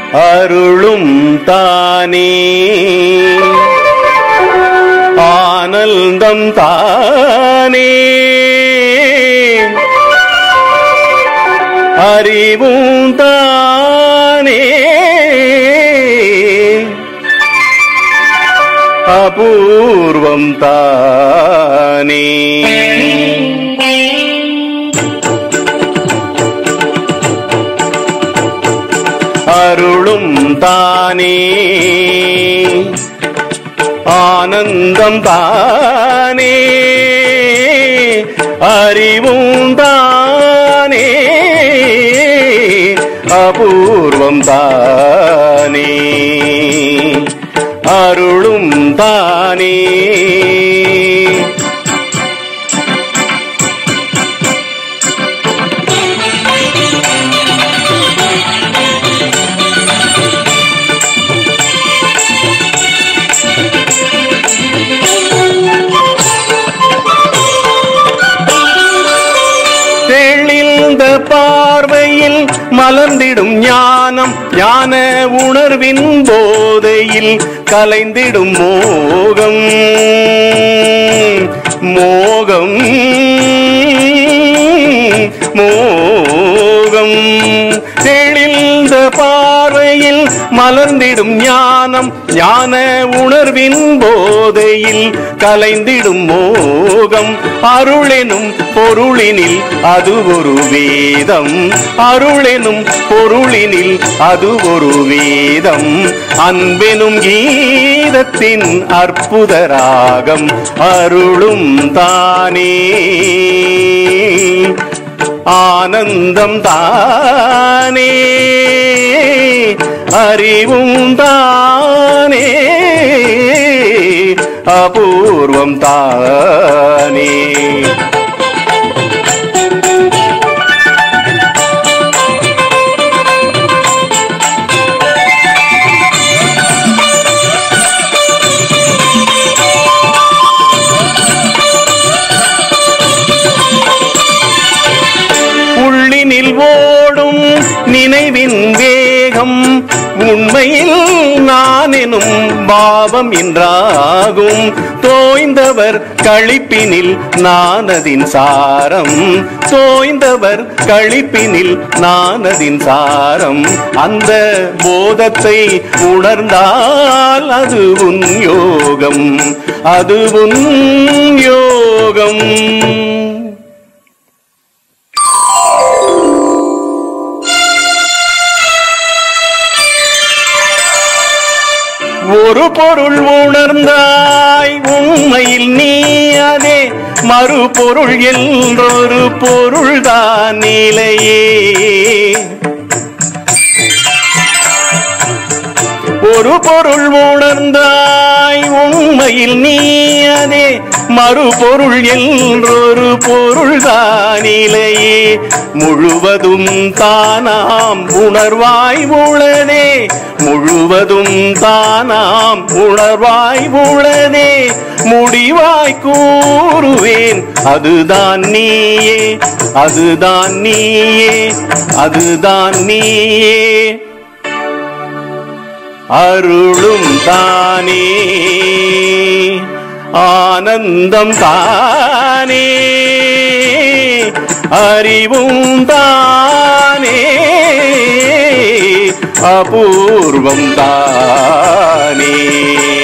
அருளும் தானே ஆனந்தம் தானே அறிவும் தானே அபூர்வம் தானே அருளும் தானே ஆனந்தம் தானே அறிவும் தானே அபூர்வம் தானே அருளும் தானே தெளிந்த பார்வையில் மலர்ந்திடும் ஞானம் ஞான உணர்வின் போதையில் கலைந்திடும் மோகம் மோகம் மோகம் தெளிந்த பார்வையில் மலர்ந்திடும் ஞானம் ஞான உணர்வின் போதையில் கலைந்திடும் மோகம் அருளெனும் பொருளினில் அது ஒரு வேதம் அருளெனும் பொருளினில் அது ஒரு வேதம் அன்பெனும் கீதத்தின் அற்புத ராகம் அருளும் தானே ஆனந்தம் தானே அறிவும் தானே அபூர்வம் தானே உள்ளினில் ஓடும் நினைவின் வேகம் உண்மையில் நான் எனும் பாவம் என்றாகும் தோய்ந்தவர் கழிப்பினில் நானதின் சாரம் தோய்ந்தவர் கழிப்பினில் நானதின் சாரம் அந்த போதத்தை உணர்ந்தால் அது உன் யோகம் அது உன் யோகம் ஒரு பொருள் உணர்ந்தாய் உண்மையில் நீ அதே மறுபொருள் என்றொரு பொருள்தான் நிலையே ஒரு பொருள் உணர்ந்தாய் உண்மையில் நீ அதே மறுபொருள் என்றொரு பொருள்தானிலையே முழுவதும் தானாம் உணர்வாய் உளதே முழுவதும் தானாம் உணர்வாய் உளதே முடிவாய் கூறுவேன் அதுதான் நீயே அதுதான் நீயே அதுதான் நீயே அருளும் தானே ஆனந்தம் தானே அறிவும் தானே அபூர்வம் தானே